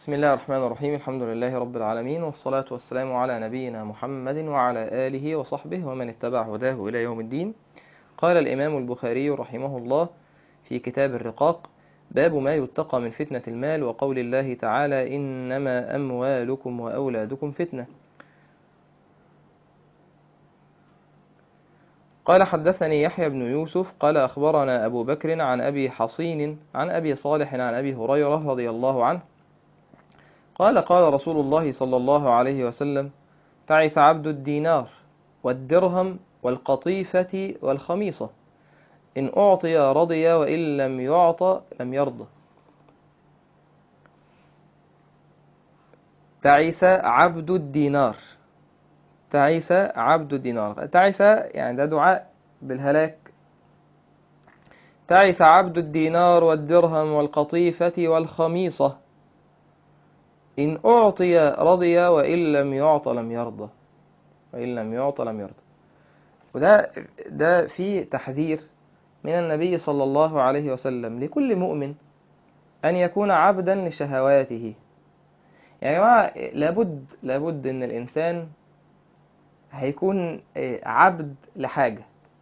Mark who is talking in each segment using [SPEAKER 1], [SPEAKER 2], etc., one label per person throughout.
[SPEAKER 1] بسم الله الرحمن الرحيم الحمد لله رب العالمين والصلاة والسلام على نبينا محمد وعلى آله وصحبه ومن اتبع هداه إلى يوم الدين قال الإمام البخاري رحمه الله في كتاب الرقاق باب ما يتقى من فتنة المال وقول الله تعالى إنما أموالكم وأولادكم فتنة قال حدثني يحيى بن يوسف قال أخبرنا أبو بكر عن أبي حصين عن أبي صالح عن أبي هريرة رضي الله عنه قال قال رسول الله صلى الله عليه وسلم تعس عبد الدينار والدرهم والقطيفة والخميصة إن أعطي رضي وإن لم يعط لم يرضى تعس عبد الدينار تعس عبد الدينار تعس يعني ده دعاء بالهلاك تعس عبد الدينار والدرهم والقطيفة والخميصة إن أعطي رضي وإن لم يعط لم يرضى وإن لم يعط لم يرضى وده ده في تحذير من النبي صلى الله عليه وسلم لكل مؤمن أن يكون عبدا لشهواته يعني يا جماعة لابد لابد إن الإنسان هيكون عبد لحاجة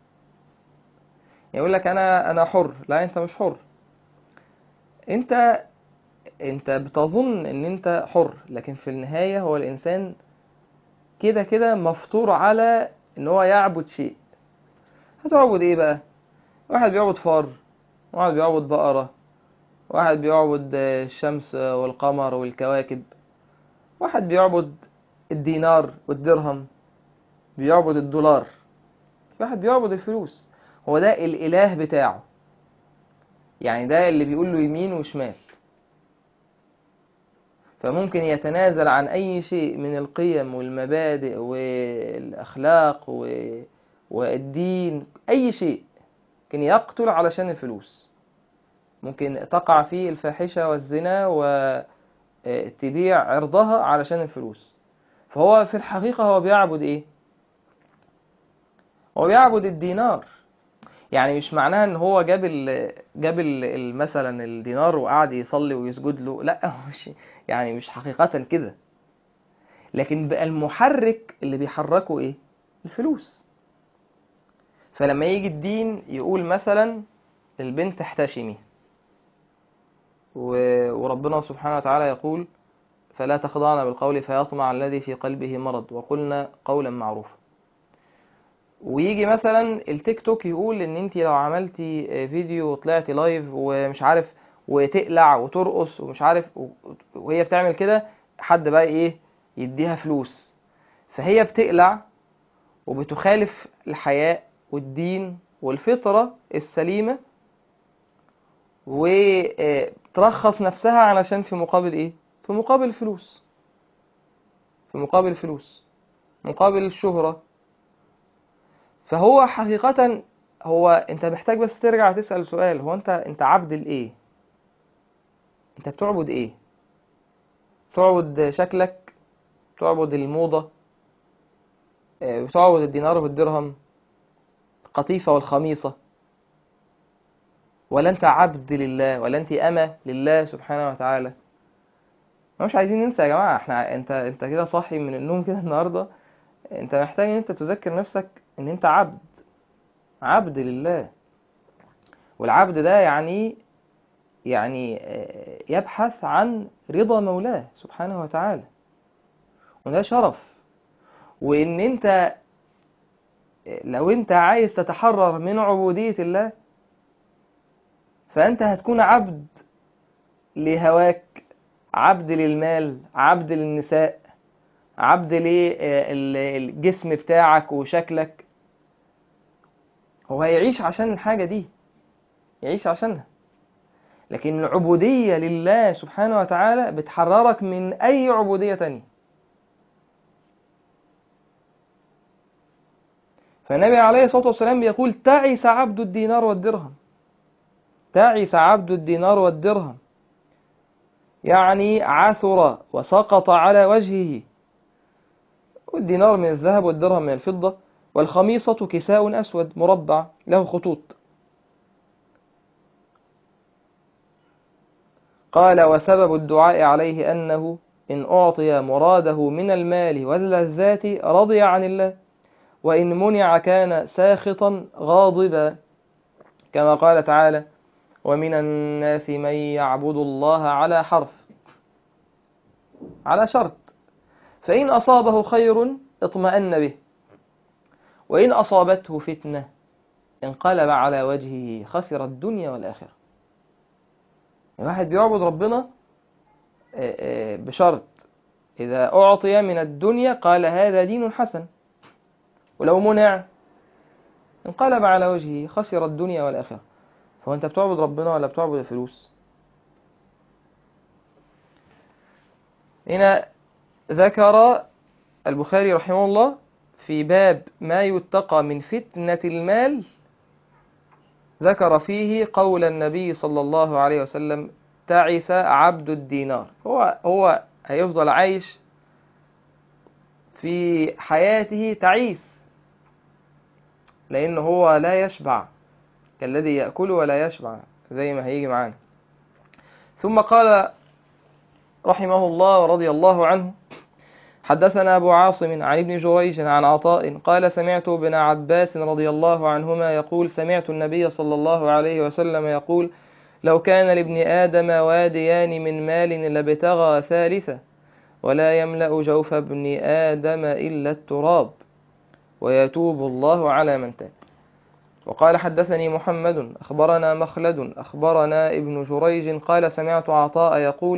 [SPEAKER 1] يقول لك أنا أنا حر لا أنت مش حر أنت أنت بتظن إن أنت حر لكن في النهاية هو الإنسان كده كده مفطور على إن هو يعبد شيء هتعبد إيه بقى؟ واحد بيعبد فار واحد بيعبد بقرة واحد بيعبد الشمس والقمر والكواكب واحد بيعبد الدينار والدرهم بيعبد الدولار واحد بيعبد الفلوس هو ده الإله بتاعه يعني ده اللي بيقول له يمين وشمال فممكن يتنازل عن أي شيء من القيم والمبادئ والأخلاق والدين أي شيء ممكن يقتل علشان الفلوس ممكن تقع فيه الفاحشة والزنا وتبيع عرضها علشان الفلوس فهو في الحقيقة هو بيعبد ايه هو بيعبد الدينار يعني مش معناها ان هو جاب ال جاب ال مثلا الدينار وقعد يصلي ويسجد له لا مش يعني مش حقيقة كده لكن بقى المحرك اللي بيحركه ايه الفلوس فلما يجي الدين يقول مثلا البنت احتشمي وربنا سبحانه وتعالى يقول فلا تخضعن بالقول فيطمع الذي في قلبه مرض وقلنا قولا معروفا ويجي مثلا التيك توك يقول ان انت لو عملتي فيديو وطلعتي لايف ومش عارف وتقلع وترقص ومش عارف وهي بتعمل كده حد بقى ايه يديها فلوس فهي بتقلع وبتخالف الحياء والدين والفطرة السليمة وترخص نفسها علشان في مقابل ايه في مقابل فلوس في مقابل فلوس مقابل الشهرة فهو حقيقة هو انت محتاج بس ترجع تسأل سؤال هو انت انت عبد الايه انت بتعبد ايه بتعبد شكلك بتعبد الموضة بتعبد الدينار والدرهم القطيفة والخميصة ولا انت عبد لله ولا انت أمة لله سبحانه وتعالى مش عايزين ننسى يا جماعة احنا انت انت كده صاحي من النوم كده النهاردة انت محتاج ان انت تذكر نفسك ان انت عبد عبد لله والعبد ده يعني يعني يبحث عن رضا مولاه سبحانه وتعالى وده شرف وان انت لو انت عايز تتحرر من عبودية الله فانت هتكون عبد لهواك عبد للمال عبد للنساء عبد للجسم بتاعك وشكلك هو هيعيش عشان الحاجة دي يعيش عشانها لكن العبودية لله سبحانه وتعالى بتحررك من أي عبودية تانية فالنبي عليه الصلاة والسلام بيقول تعس عبد الدينار والدرهم تعس عبد الدينار والدرهم يعني عثر وسقط على وجهه والدينار من الذهب والدرهم من الفضة والخميصة كساء أسود مربع له خطوط قال وسبب الدعاء عليه أنه إن أعطي مراده من المال واللذات رضي عن الله وإن منع كان ساخطا غاضبا كما قال تعالى ومن الناس من يعبد الله على حرف على شرط فإن أصابه خير اطمأن به وإن أصابته فتنة انقلب على وجهه خسر الدنيا والآخرة الواحد بيعبد ربنا بشرط إذا أعطي من الدنيا قال هذا دين حسن ولو منع انقلب على وجهه خسر الدنيا والآخرة فهو أنت بتعبد ربنا ولا بتعبد الفلوس هنا ذكر البخاري رحمه الله في باب ما يتقى من فتنة المال ذكر فيه قول النبي صلى الله عليه وسلم تعس عبد الدينار هو هو هيفضل عايش في حياته تعيس لأنه هو لا يشبع كالذي يأكل ولا يشبع زي ما هيجي معانا ثم قال رحمه الله ورضي الله عنه حدثنا أبو عاصم عن ابن جريج عن عطاء قال سمعت ابن عباس رضي الله عنهما يقول سمعت النبي صلى الله عليه وسلم يقول لو كان لابن آدم واديان من مال لابتغى ثالثة ولا يملأ جوف ابن آدم إلا التراب ويتوب الله على من تاب وقال حدثني محمد أخبرنا مخلد أخبرنا ابن جريج قال سمعت عطاء يقول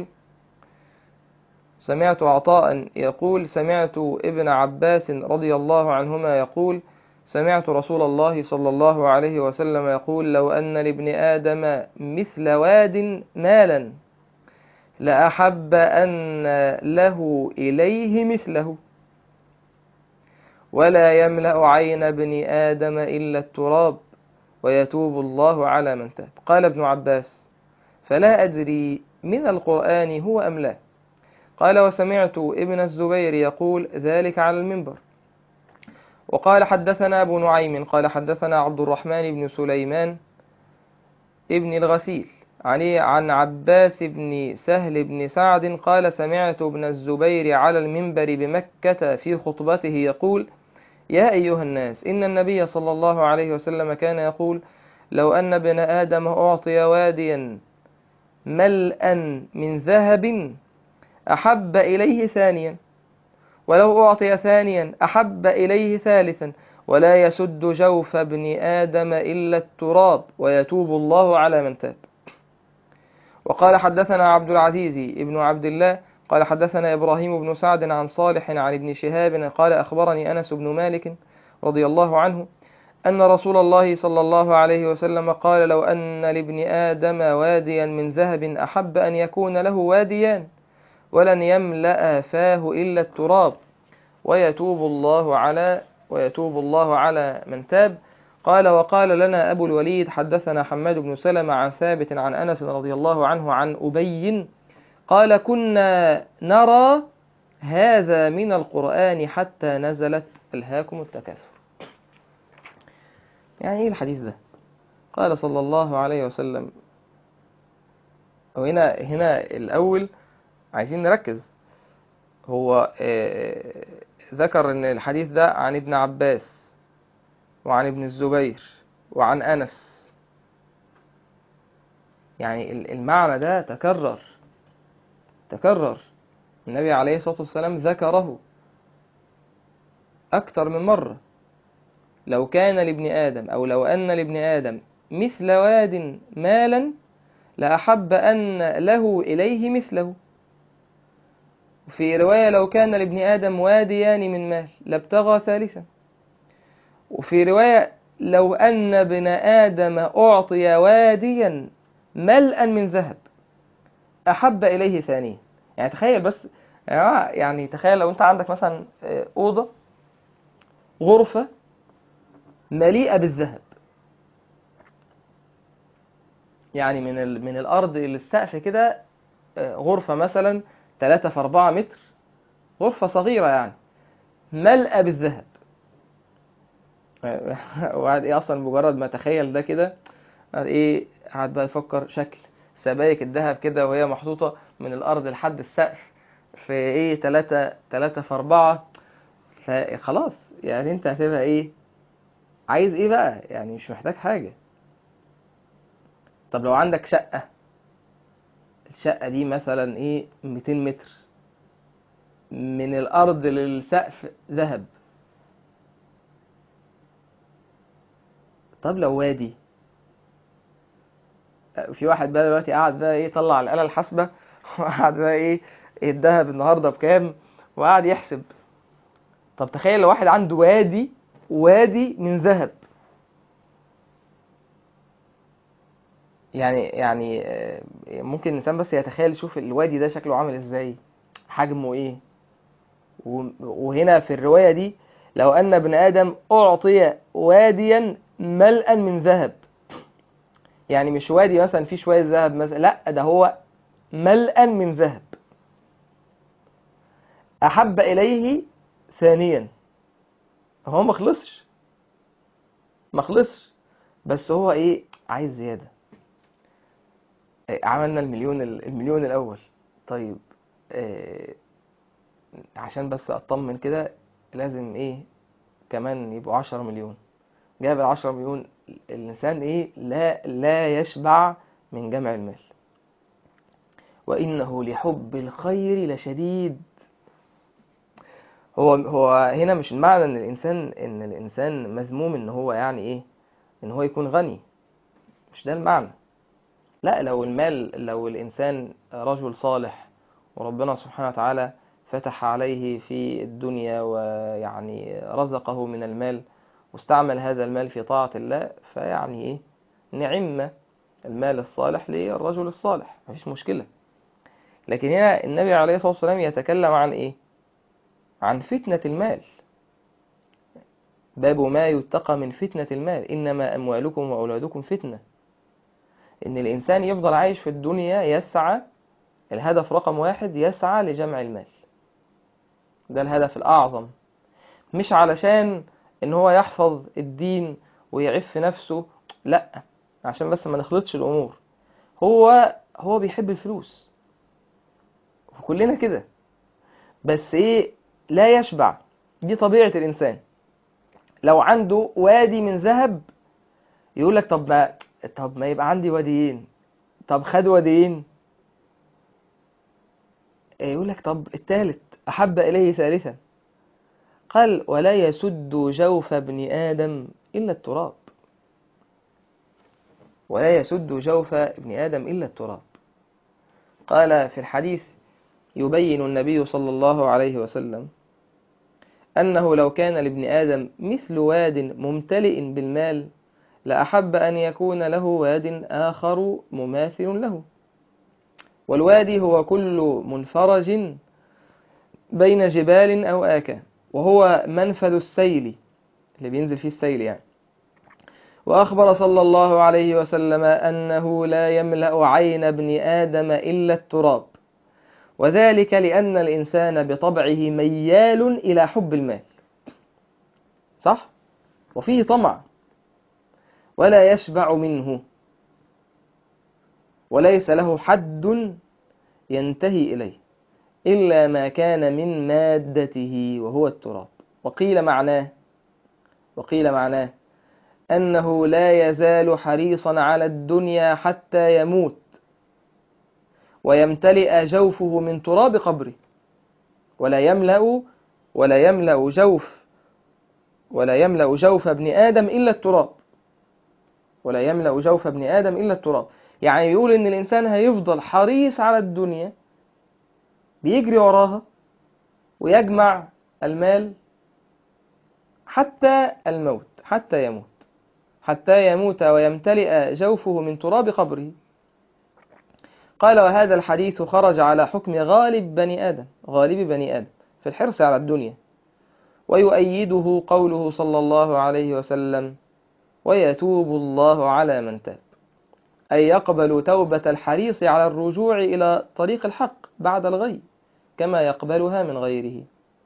[SPEAKER 1] سمعت عطاء يقول سمعت ابن عباس رضي الله عنهما يقول سمعت رسول الله صلى الله عليه وسلم يقول لو أن لابن آدم مثل واد مالا لأحب أن له إليه مثله ولا يملأ عين ابن آدم إلا التراب ويتوب الله على من تاب قال ابن عباس فلا أدري من القرآن هو أم لا قال وسمعت ابن الزبير يقول ذلك على المنبر وقال حدثنا أبو نعيم قال حدثنا عبد الرحمن بن سليمان ابن الغسيل علي عن عباس بن سهل بن سعد قال سمعت ابن الزبير على المنبر بمكة في خطبته يقول يا أيها الناس إن النبي صلى الله عليه وسلم كان يقول لو أن ابن آدم أعطي واديا ملءا من ذهب أحب إليه ثانيا ولو أعطي ثانيا أحب إليه ثالثا ولا يسد جوف ابن آدم إلا التراب ويتوب الله على من تاب وقال حدثنا عبد العزيز ابن عبد الله قال حدثنا إبراهيم بن سعد عن صالح عن ابن شهاب قال أخبرني أنس بن مالك رضي الله عنه أن رسول الله صلى الله عليه وسلم قال لو أن لابن آدم واديا من ذهب أحب أن يكون له واديان ولن يملأ فاه إلا التراب ويتوب الله على ويتوب الله على من تاب قال وقال لنا أبو الوليد حدثنا حماد بن سلمة عن ثابت عن أنس رضي الله عنه عن أبي قال كنا نرى هذا من القرآن حتى نزلت ألهاكم التكاثر يعني إيه الحديث ده قال صلى الله عليه وسلم وهنا هنا الأول عايزين نركز هو ذكر ان الحديث ده عن ابن عباس وعن ابن الزبير وعن أنس يعني المعنى ده تكرر تكرر النبي عليه الصلاة والسلام ذكره أكثر من مرة لو كان لابن آدم أو لو أن لابن آدم مثل واد مالا لأحب أن له إليه مثله في رواية لو كان لابن آدم واديان من مال لابتغى ثالثا وفي رواية لو أن ابن آدم أعطي واديا ملءا من ذهب أحب إليه ثانيا يعني تخيل بس يعني تخيل لو أنت عندك مثلا أوضة غرفة مليئة بالذهب يعني من من الأرض للسقف كده غرفة مثلا 3 في 4 متر غرفة صغيرة يعني ملأة بالذهب وقعد ايه اصلا مجرد ما تخيل ده كده قعد ايه قعد بقى يفكر شكل السبائك الذهب كده وهي محطوطة من الأرض لحد السقف في إيه تلاتة تلاتة في أربعة فخلاص يعني أنت هتبقى إيه عايز إيه بقى يعني مش محتاج حاجة طب لو عندك شقة الشقة دي مثلا إيه 200 متر من الأرض للسقف ذهب طب لو وادي في واحد بقى دلوقتي قاعد بقى ايه طلع الآلة الحاسبة وقعد بقى ايه الذهب النهارده بكام وقعد يحسب طب تخيل لو واحد عنده وادي وادي من ذهب يعني يعني آه، ممكن الإنسان بس يتخيل يشوف الوادي ده شكله عامل ازاي حجمه ايه و- وهنا في الرواية دي لو أن ابن آدم أعطي واديا ملءا من ذهب يعني مش وادي مثلا فيه شوية ذهب مثلا لا ده هو ملءا من ذهب أحب إليه ثانيا هو ما خلصش ما خلصش بس هو إيه عايز زيادة إيه، عملنا المليون المليون الأول طيب إيه عشان بس أطمن كده لازم إيه كمان يبقوا عشرة مليون جاب العشرة مليون الإنسان إيه لا لا يشبع من جمع المال وإنه لحب الخير لشديد هو هو هنا مش المعنى ان الانسان ان الانسان مذموم ان هو يعني ايه ان هو يكون غني مش ده المعنى لا لو المال لو الانسان رجل صالح وربنا سبحانه وتعالى فتح عليه في الدنيا ويعني رزقه من المال واستعمل هذا المال في طاعة الله فيعني ايه نعم المال الصالح للرجل الصالح مفيش مشكلة لكن هنا النبي عليه الصلاة والسلام يتكلم عن ايه عن فتنة المال باب ما يتقى من فتنة المال إنما أموالكم وأولادكم فتنة إن الإنسان يفضل عايش في الدنيا يسعى الهدف رقم واحد يسعى لجمع المال ده الهدف الأعظم مش علشان إن هو يحفظ الدين ويعف نفسه لأ عشان بس ما نخلطش الأمور هو هو بيحب الفلوس وكلنا كده بس ايه لا يشبع دي طبيعة الإنسان لو عنده وادي من ذهب يقول لك طب ما طب ما يبقى عندي واديين طب خد واديين يقول لك طب الثالث أحب إليه ثالثا قال ولا يسد جوف ابن آدم إلا التراب ولا يسد جوف ابن آدم إلا التراب قال في الحديث يبين النبي صلى الله عليه وسلم أنه لو كان لابن آدم مثل واد ممتلئ بالمال لأحب أن يكون له واد آخر مماثل له والوادي هو كل منفرج بين جبال أو آكا وهو منفذ السيل اللي بينزل فيه السيل يعني وأخبر صلى الله عليه وسلم أنه لا يملأ عين ابن آدم إلا التراب وذلك لأن الإنسان بطبعه ميال إلى حب المال صح؟ وفيه طمع ولا يشبع منه وليس له حد ينتهي إليه إلا ما كان من مادته وهو التراب وقيل معناه وقيل معناه أنه لا يزال حريصا على الدنيا حتى يموت ويمتلئ جوفه من تراب قبره ولا يملأ ولا يملأ جوف ولا يملأ جوف ابن آدم إلا التراب ولا يملأ جوف ابن آدم إلا التراب يعني يقول إن الإنسان هيفضل حريص على الدنيا بيجري وراها ويجمع المال حتى الموت حتى يموت حتى يموت ويمتلئ جوفه من تراب قبره قال وهذا الحديث خرج على حكم غالب بني آدم غالب بني آدم في الحرص على الدنيا ويؤيده قوله صلى الله عليه وسلم ويتوب الله على من تاب أي يقبل توبة الحريص على الرجوع إلى طريق الحق بعد الغي كما يقبلها من غيره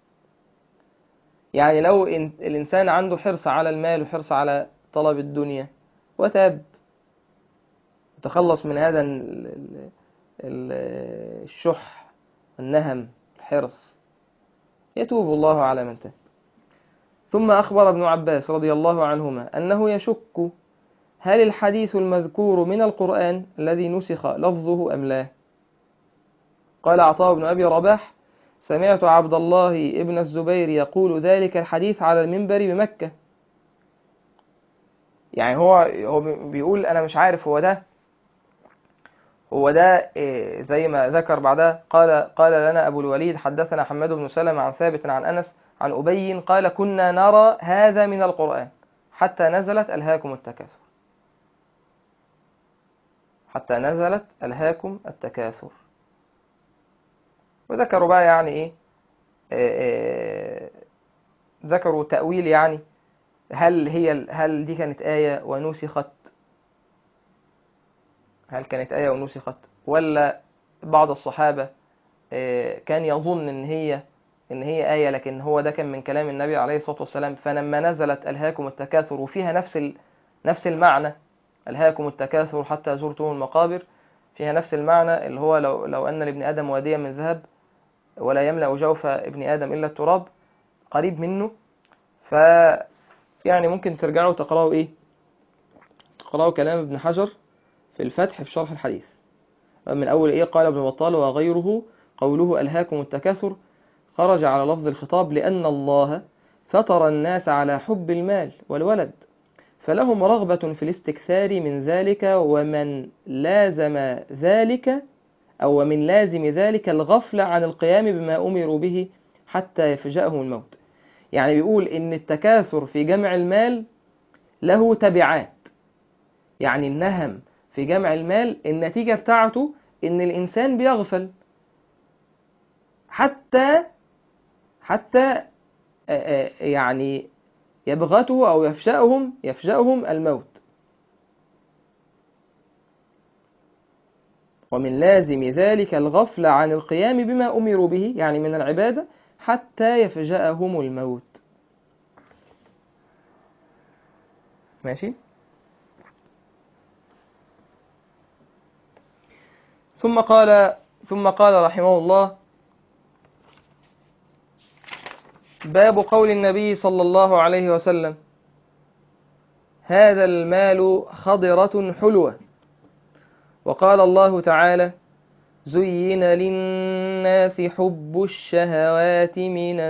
[SPEAKER 1] يعني لو الإنسان عنده حرص على المال وحرص على طلب الدنيا وتاب وتخلص من هذا ال- ال- ال- الشح النهم الحرص يتوب الله على من تاب ثم أخبر ابن عباس رضي الله عنهما أنه يشك هل الحديث المذكور من القرآن الذي نسخ لفظه أم لا قال عطاء بن أبي رباح سمعت عبد الله ابن الزبير يقول ذلك الحديث على المنبر بمكة يعني هو هو بيقول أنا مش عارف هو ده هو ده إيه، زي ما ذكر بعدها قال قال لنا أبو الوليد حدثنا حماد بن سلمة عن ثابت عن أنس عن أبي قال كنا نرى هذا من القرآن حتى نزلت ألهاكم التكاثر حتى نزلت ألهاكم التكاثر وذكروا بقى يعني إيه آه، آه، ذكروا تأويل يعني هل هي هل دي كانت آية ونسخت هل كانت آية ونسخت ولا بعض الصحابة آه، كان يظن إن هي إن هي آية لكن هو ده كان من كلام النبي عليه الصلاة والسلام فلما نزلت ألهاكم التكاثر وفيها نفس ال... نفس المعنى ألهاكم التكاثر حتى زرتم المقابر فيها نفس المعنى اللي هو لو لو أن لابن آدم واديا من ذهب ولا يملأ جوف ابن آدم إلا التراب قريب منه ف يعني ممكن ترجعوا تقرأوا إيه تقرأوا كلام ابن حجر في الفتح في شرح الحديث من أول إيه قال ابن بطال وغيره قوله ألهاكم التكاثر خرج على لفظ الخطاب لأن الله فطر الناس على حب المال والولد فلهم رغبة في الاستكثار من ذلك ومن لازم ذلك أو من لازم ذلك الغفلة عن القيام بما أمروا به حتى يفجأهم الموت يعني بيقول إن التكاثر في جمع المال له تبعات يعني النهم في جمع المال النتيجة بتاعته إن الإنسان بيغفل حتى حتى آه، آه، يعني يبغته أو يفشأهم يفشأهم الموت ومن لازم ذلك الغفلة عن القيام بما أمروا به يعني من العبادة حتى يفجأهم الموت ماشي ثم قال ثم قال رحمه الله باب قول النبي صلى الله عليه وسلم هذا المال خضرة حلوة وقال الله تعالى زين للناس حب الشهوات من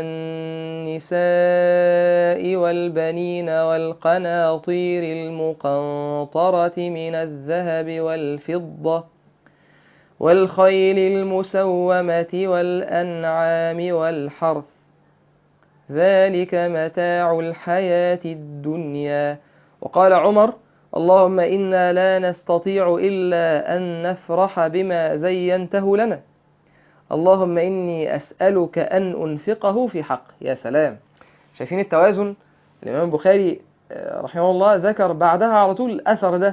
[SPEAKER 1] النساء والبنين والقناطير المقنطرة من الذهب والفضة والخيل المسومة والأنعام والحرث ذلك متاع الحياة الدنيا وقال عمر اللهم إنا لا نستطيع إلا أن نفرح بما زينته لنا اللهم إني أسألك أن أنفقه في حق يا سلام شايفين التوازن الإمام البخاري آه، رحمه الله ذكر بعدها على طول الأثر ده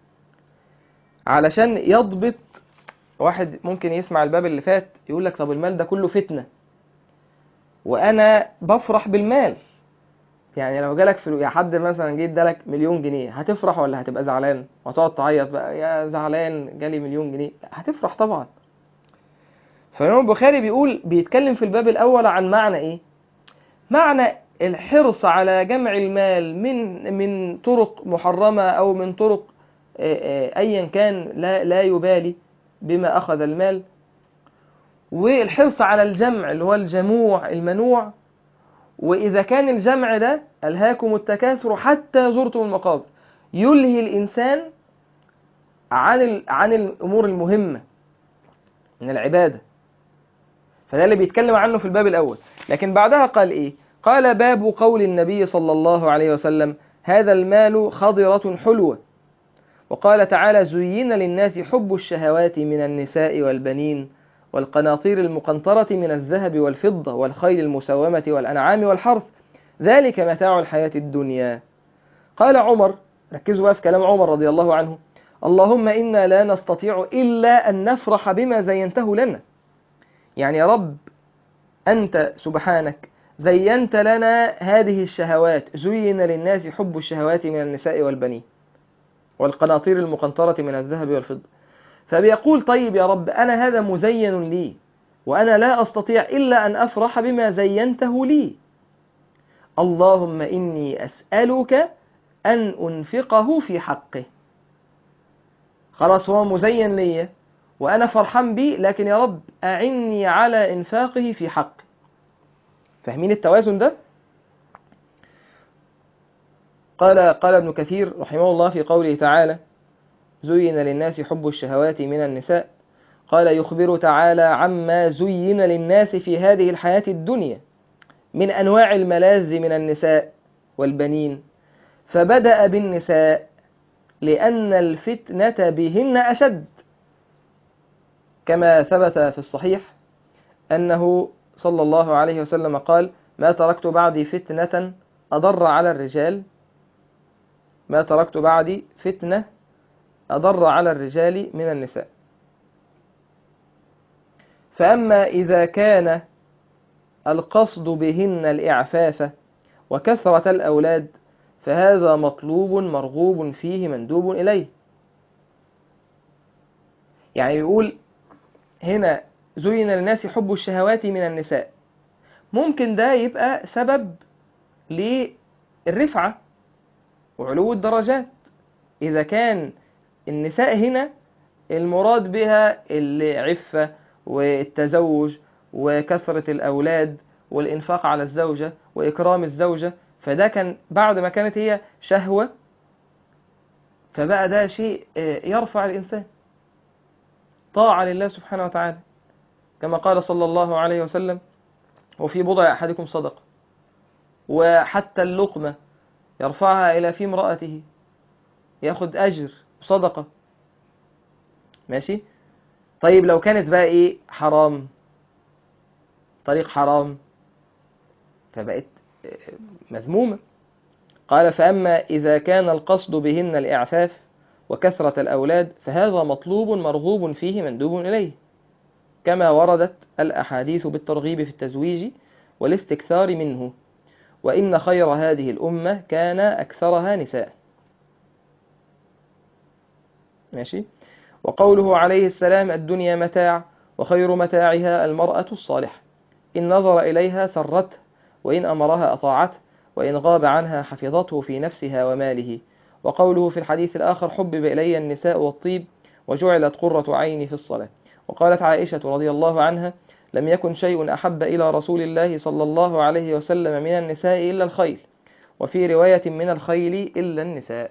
[SPEAKER 1] علشان يضبط واحد ممكن يسمع الباب اللي فات يقول لك طب المال ده كله فتنة وأنا بفرح بالمال يعني لو جالك فلوس يا حد مثلا جه ادالك مليون جنيه هتفرح ولا هتبقى زعلان وهتقعد تعيط بقى يا زعلان جالي مليون جنيه لا، هتفرح طبعا فالإمام البخاري بيقول بيتكلم في الباب الأول عن معنى إيه؟ معنى الحرص على جمع المال من من طرق محرمة أو من طرق آه، آه، أيا كان لا لا يبالي بما أخذ المال والحرص على الجمع اللي هو الجموع المنوع وإذا كان الجمع ده ألهاكم التكاثر حتى زرتم المقابر يلهي الإنسان عن ال... عن الأمور المهمة من العبادة فده اللي بيتكلم عنه في الباب الأول لكن بعدها قال إيه قال باب قول النبي صلى الله عليه وسلم هذا المال خضرة حلوة وقال تعالى زين للناس حب الشهوات من النساء والبنين والقناطير المقنطرة من الذهب والفضة والخيل المسومة والأنعام والحرث ذلك متاع الحياة الدنيا قال عمر ركزوا بقى في كلام عمر رضي الله عنه اللهم إنا لا نستطيع إلا أن نفرح بما زينته لنا يعني يا رب أنت سبحانك زينت لنا هذه الشهوات زين للناس حب الشهوات من النساء والبنين والقناطير المقنطرة من الذهب والفضة فبيقول طيب يا رب أنا هذا مزين لي وأنا لا أستطيع إلا أن أفرح بما زينته لي اللهم إني أسألك أن أنفقه في حقه خلاص هو مزين لي وأنا فرحان بيه لكن يا رب أعني على إنفاقه في حقه فاهمين التوازن ده؟ قال قال ابن كثير رحمه الله في قوله تعالى زين للناس حب الشهوات من النساء قال يخبر تعالى عما زين للناس في هذه الحياة الدنيا من أنواع الملاذ من النساء والبنين فبدأ بالنساء لأن الفتنة بهن أشد كما ثبت في الصحيح أنه صلى الله عليه وسلم قال ما تركت بعدي فتنة أضر على الرجال ما تركت بعدي فتنة أضر على الرجال من النساء فأما إذا كان القصد بهن الإعفاف وكثرة الأولاد فهذا مطلوب مرغوب فيه مندوب إليه يعني يقول هنا زين للناس حب الشهوات من النساء ممكن ده يبقى سبب للرفعة وعلو الدرجات إذا كان النساء هنا المراد بها العفة والتزوج وكثرة الأولاد والإنفاق على الزوجة وإكرام الزوجة فده كان بعد ما كانت هي شهوة فبقى ده شيء يرفع الإنسان طاعة لله سبحانه وتعالى كما قال صلى الله عليه وسلم وفي بضع أحدكم صدقة وحتى اللقمة يرفعها إلى في امرأته ياخد أجر صدقة ماشي طيب لو كانت بقى إيه حرام طريق حرام فبقت مذمومة قال فأما إذا كان القصد بهن الإعفاف وكثرة الأولاد فهذا مطلوب مرغوب فيه مندوب إليه كما وردت الأحاديث بالترغيب في التزويج والاستكثار منه وإن خير هذه الأمة كان أكثرها نساء ماشي وقوله عليه السلام الدنيا متاع وخير متاعها المرأة الصالحة إن نظر إليها سرته وإن أمرها أطاعته وإن غاب عنها حفظته في نفسها وماله وقوله في الحديث الآخر حبب إلي النساء والطيب وجعلت قرة عيني في الصلاة وقالت عائشة رضي الله عنها لم يكن شيء أحب إلى رسول الله صلى الله عليه وسلم من النساء إلا الخيل وفي رواية من الخيل إلا النساء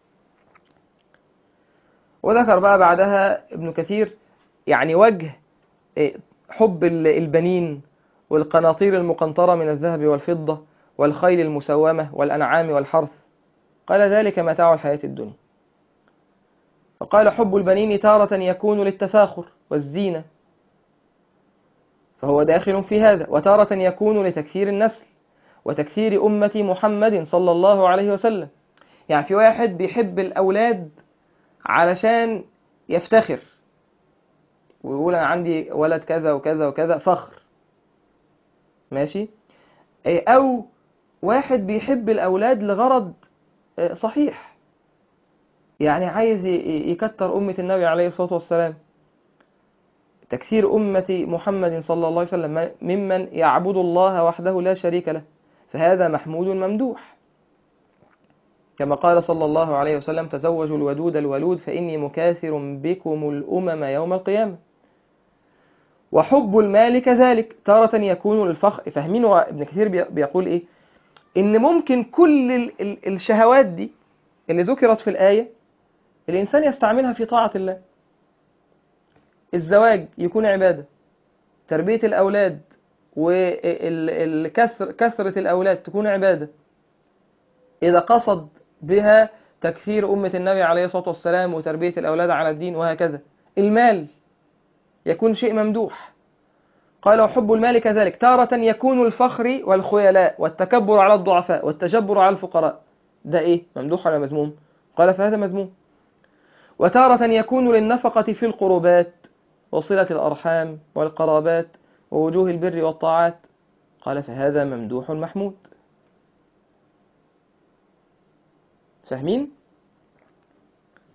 [SPEAKER 1] وذكر بقى بعدها ابن كثير يعني وجه حب البنين والقناطير المقنطرة من الذهب والفضة والخيل المسومة والأنعام والحرث قال ذلك متاع الحياة الدنيا فقال حب البنين تارة يكون للتفاخر والزينة فهو داخل في هذا وتارة يكون لتكثير النسل وتكثير أمة محمد صلى الله عليه وسلم يعني في واحد بيحب الأولاد علشان يفتخر ويقول أنا عندي ولد كذا وكذا وكذا فخر ماشي أو واحد بيحب الأولاد لغرض صحيح يعني عايز يكتر أمة النبي عليه الصلاة والسلام تكثير أمة محمد صلى الله عليه وسلم ممن يعبد الله وحده لا شريك له فهذا محمود ممدوح كما قال صلى الله عليه وسلم تزوجوا الودود الولود فإني مكاثر بكم الأمم يوم القيامة وحب المال كذلك تارة يكون للفخر فاهمين ابن كثير بيقول إيه إن ممكن كل الشهوات دي اللي ذكرت في الآية الإنسان يستعملها في طاعة الله الزواج يكون عبادة تربية الأولاد والكثر كثرة الأولاد تكون عبادة إذا قصد بها تكثير أمة النبي عليه الصلاة والسلام وتربية الأولاد على الدين وهكذا المال يكون شيء ممدوح قال وحب المال كذلك تارة يكون الفخر والخيلاء والتكبر على الضعفاء والتجبر على الفقراء ده إيه ممدوح ولا مذموم قال فهذا مذموم وتارة يكون للنفقة في القربات وصلة الأرحام والقرابات ووجوه البر والطاعات قال فهذا ممدوح محمود فاهمين؟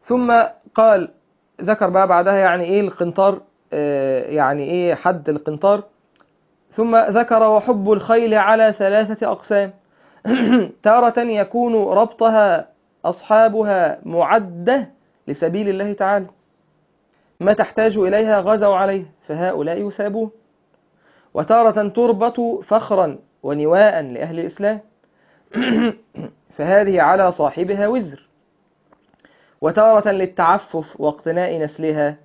[SPEAKER 1] ثم قال ذكر بقى بعدها يعني ايه القنطار آه، يعني ايه حد القنطار ثم ذكر وحب الخيل على ثلاثة أقسام تارة يكون ربطها أصحابها معدة لسبيل الله تعالى ما تحتاج إليها غزوا عليه فهؤلاء يثابون وتارة تربط فخرا ونواء لأهل الإسلام فهذه على صاحبها وزر وتارة للتعفف واقتناء نسلها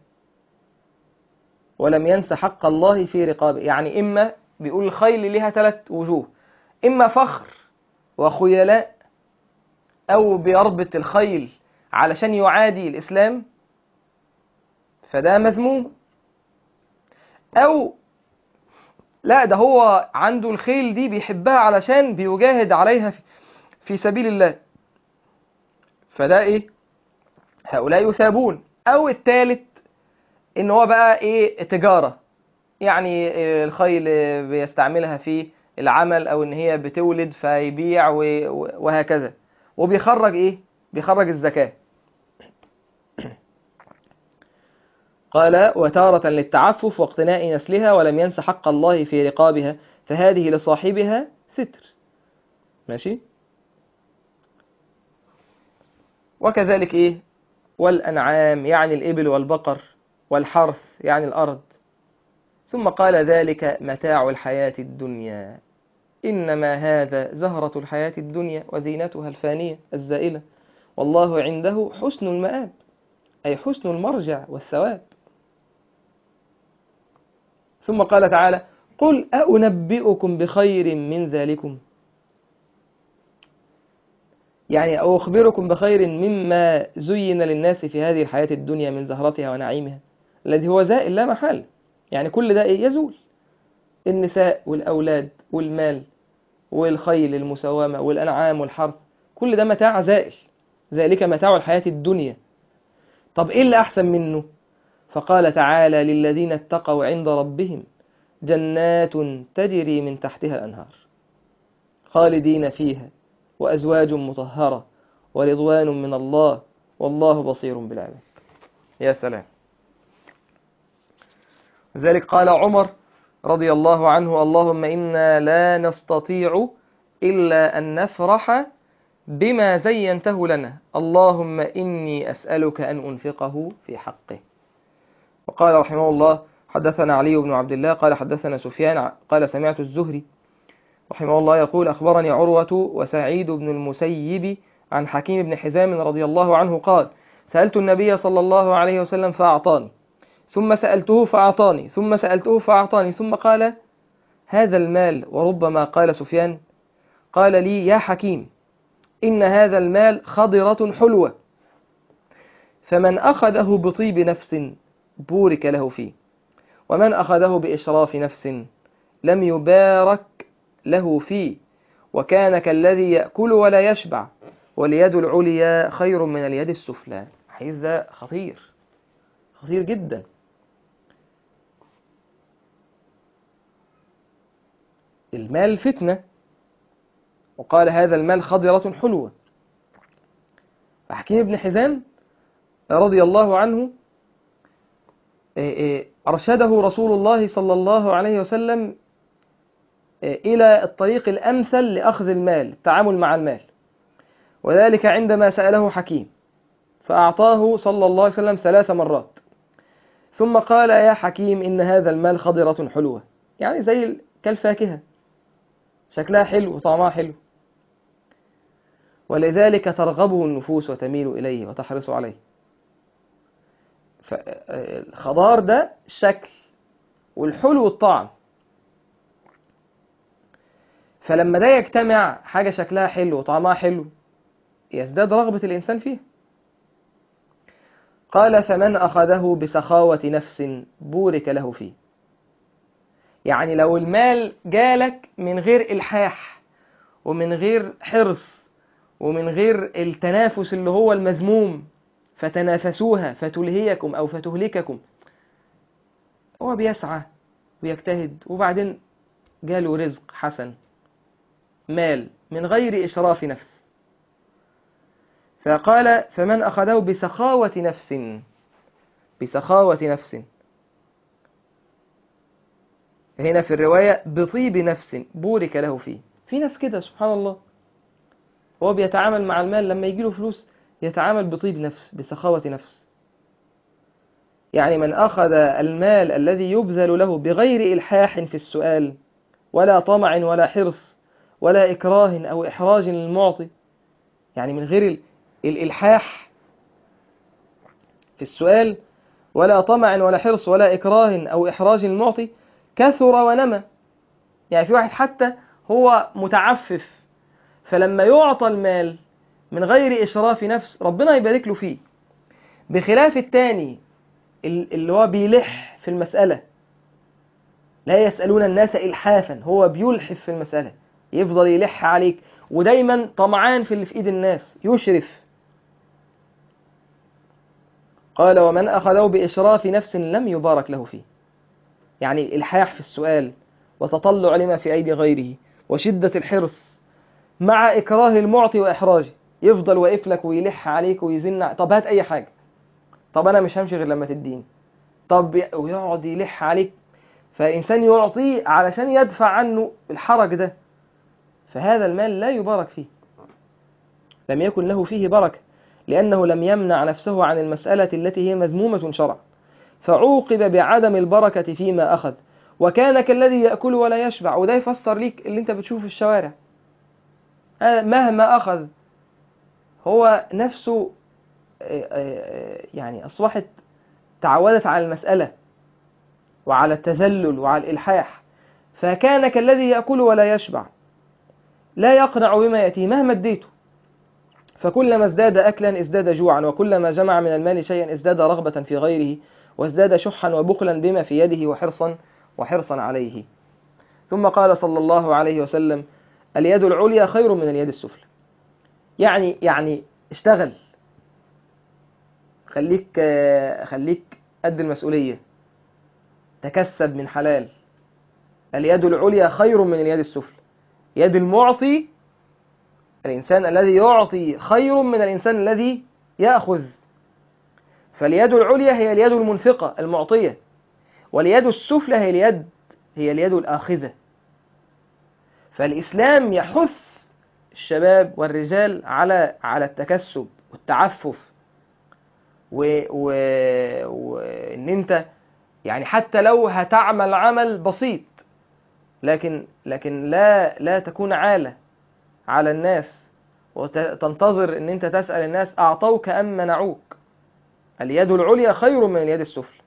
[SPEAKER 1] ولم ينس حق الله في رقابه يعني إما بيقول الخيل لها ثلاث وجوه إما فخر وخيلاء أو بيربط الخيل علشان يعادي الإسلام فده مذموم أو لا ده هو عنده الخيل دي بيحبها علشان بيجاهد عليها في, في سبيل الله فده ايه هؤلاء يثابون او الثالث ان هو بقى ايه تجارة يعني إيه الخيل بيستعملها في العمل او ان هي بتولد فيبيع و- وهكذا وبيخرج ايه بيخرج الزكاة قال وتارة للتعفف واقتناء نسلها ولم ينس حق الله في رقابها فهذه لصاحبها ستر ماشي وكذلك ايه والأنعام يعني الإبل والبقر والحرث يعني الأرض ثم قال ذلك متاع الحياة الدنيا إنما هذا زهرة الحياة الدنيا وزينتها الفانية الزائلة والله عنده حسن المآب أي حسن المرجع والثواب ثم قال تعالى قل أنبئكم بخير من ذلكم يعني أو أخبركم بخير مما زين للناس في هذه الحياة الدنيا من زهرتها ونعيمها الذي هو زائل لا محال يعني كل ده إيه يزول النساء والأولاد والمال والخيل المسومة والأنعام والحرث كل ده متاع زائل ذلك متاع الحياة الدنيا طب إيه اللي أحسن منه فقال تعالى للذين اتقوا عند ربهم جنات تجري من تحتها الأنهار خالدين فيها وأزواج مطهرة ورضوان من الله والله بصير بالعباد يا سلام لذلك قال عمر رضي الله عنه اللهم إنا لا نستطيع إلا أن نفرح بما زينته لنا اللهم إني أسألك أن أنفقه في حقه وقال رحمه الله حدثنا علي بن عبد الله قال حدثنا سفيان قال سمعت الزهري رحمه الله يقول أخبرني عروة وسعيد بن المسيب عن حكيم بن حزام رضي الله عنه قال سألت النبي صلى الله عليه وسلم فأعطاني ثم سألته فأعطاني ثم سألته فأعطاني ثم قال هذا المال وربما قال سفيان قال لي يا حكيم إن هذا المال خضرة حلوة فمن أخذه بطيب نفس بورك له فيه ومن أخذه بإشراف نفس لم يبارك له فيه وكان كالذي يأكل ولا يشبع واليد العليا خير من اليد السفلى حيث ده خطير خطير جدا المال فتنة وقال هذا المال خضرة حلوة حكيم بن حزام رضي الله عنه أرشده رسول الله صلى الله عليه وسلم إلى الطريق الأمثل لأخذ المال التعامل مع المال وذلك عندما سأله حكيم فأعطاه صلى الله عليه وسلم ثلاث مرات ثم قال يا حكيم إن هذا المال خضرة حلوة يعني زي كالفاكهة شكلها حلو وطعمها حلو ولذلك ترغبه النفوس وتميل إليه وتحرص عليه الخضار ده الشكل والحلو الطعم فلما ده يجتمع حاجة شكلها حلو وطعمها حلو يزداد رغبة الإنسان فيه قال فمن أخذه بسخاوة نفس بورك له فيه يعني لو المال جالك من غير إلحاح ومن غير حرص ومن غير التنافس اللي هو المذموم فتنافسوها فتلهيكم أو فتهلككم هو بيسعى ويجتهد وبعدين جاله رزق حسن مال من غير إشراف نفس فقال فمن أخذه بسخاوة نفس بسخاوة نفس هنا في الرواية بطيب نفس بورك له فيه في ناس كده سبحان الله هو بيتعامل مع المال لما يجيله فلوس يتعامل بطيب نفس بسخاوة نفس يعني من أخذ المال الذي يبذل له بغير إلحاح في السؤال ولا طمع ولا حرص ولا إكراه أو إحراج للمعطي يعني من غير الإلحاح في السؤال ولا طمع ولا حرص ولا إكراه أو إحراج للمعطي كثر ونمى يعني في واحد حتى هو متعفف فلما يعطى المال من غير إشراف نفس ربنا يبارك له فيه بخلاف التاني اللي هو بيلح في المسألة لا يسألون الناس إلحافا هو بيلحف في المسألة يفضل يلح عليك ودايما طمعان في اللي في إيد الناس يشرف قال ومن أخذه بإشراف نفس لم يبارك له فيه يعني الإلحاح في السؤال وتطلع لما في أيدي غيره وشدة الحرص مع إكراه المعطي وإحراجه يفضل واقف لك ويلح عليك ويزن طب هات أي حاجة طب أنا مش همشي غير لما تديني طب ويقعد يلح عليك فإنسان يعطيه علشان يدفع عنه الحرج ده فهذا المال لا يبارك فيه لم يكن له فيه بركة لأنه لم يمنع نفسه عن المسألة التي هي مذمومة شرعا فعوقب بعدم البركة فيما أخذ وكان كالذي يأكل ولا يشبع وده يفسر ليك اللي انت بتشوفه في الشوارع مهما أخذ هو نفسه يعني أصبحت تعودت على المسألة وعلى التذلل وعلى الإلحاح فكان كالذي يأكل ولا يشبع لا يقنع بما يأتيه مهما اديته فكلما ازداد أكلا ازداد جوعا وكلما جمع من المال شيئا ازداد رغبة في غيره وازداد شحا وبخلا بما في يده وحرصا وحرصا عليه ثم قال صلى الله عليه وسلم اليد العليا خير من اليد السفلى يعني يعني اشتغل خليك خليك قد المسؤولية تكسب من حلال اليد العليا خير من اليد السفلى يد المعطي الإنسان الذي يعطي خير من الإنسان الذي يأخذ فاليد العليا هي اليد المنفقة المعطية واليد السفلى هي اليد هي اليد الآخذة فالإسلام يحث الشباب والرجال على على التكسب والتعفف و... و... وإن أنت يعني حتى لو هتعمل عمل بسيط لكن لكن لا لا تكون عالة على الناس وتنتظر ان انت تسأل الناس اعطوك ام منعوك اليد العليا خير من اليد السفلى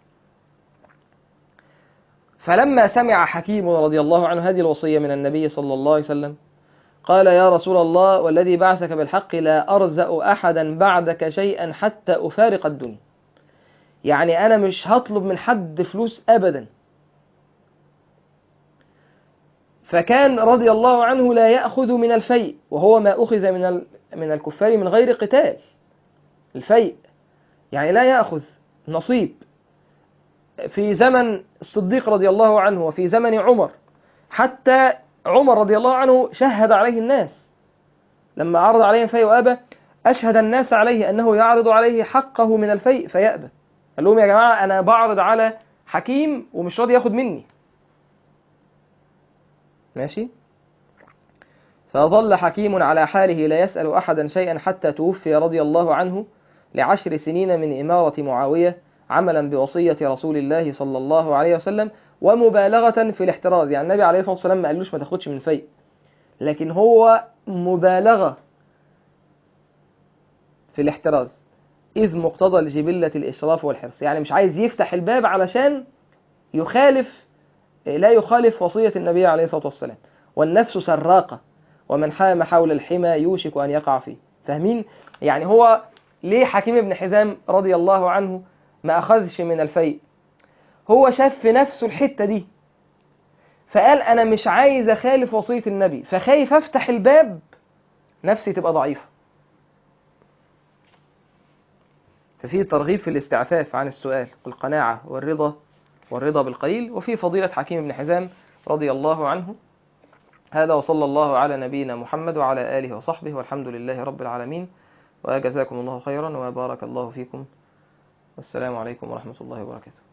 [SPEAKER 1] فلما سمع حكيم رضي الله عنه هذه الوصية من النبي صلى الله عليه وسلم قال يا رسول الله والذي بعثك بالحق لا أرزأ أحدا بعدك شيئا حتى أفارق الدنيا يعني أنا مش هطلب من حد فلوس أبدا فكان رضي الله عنه لا يأخذ من الفيء وهو ما أخذ من من الكفار من غير قتال الفيء يعني لا يأخذ نصيب في زمن الصديق رضي الله عنه وفي زمن عمر حتى عمر رضي الله عنه شهد عليه الناس لما عرض عليهم فيء وأبى أشهد الناس عليه أنه يعرض عليه حقه من الفيء فيأبى قال لهم يا جماعة أنا بعرض على حكيم ومش راضي ياخد مني ماشي فظل حكيم على حاله لا يسأل أحدا شيئا حتى توفي رضي الله عنه لعشر سنين من إمارة معاوية عملا بوصية رسول الله صلى الله عليه وسلم ومبالغة في الاحتراز يعني النبي عليه الصلاة والسلام ما قالوش ما تاخدش من فيء لكن هو مبالغة في الاحتراز إذ مقتضى الجبلة الإشراف والحرص يعني مش عايز يفتح الباب علشان يخالف لا يخالف وصية النبي عليه الصلاة والسلام والنفس سراقة ومن حام حول الحمى يوشك أن يقع فيه فاهمين؟ يعني هو ليه حكيم بن حزام رضي الله عنه ما أخذش من الفيء هو شاف في نفسه الحتة دي فقال أنا مش عايز أخالف وصية النبي فخايف أفتح الباب نفسي تبقى ضعيفة ففي ترغيب في الاستعفاف عن السؤال والقناعة والرضا والرضا بالقليل وفي فضيلة حكيم بن حزام رضي الله عنه هذا وصلى الله على نبينا محمد وعلى آله وصحبه والحمد لله رب العالمين وجزاكم الله خيرا وبارك الله فيكم والسلام عليكم ورحمة الله وبركاته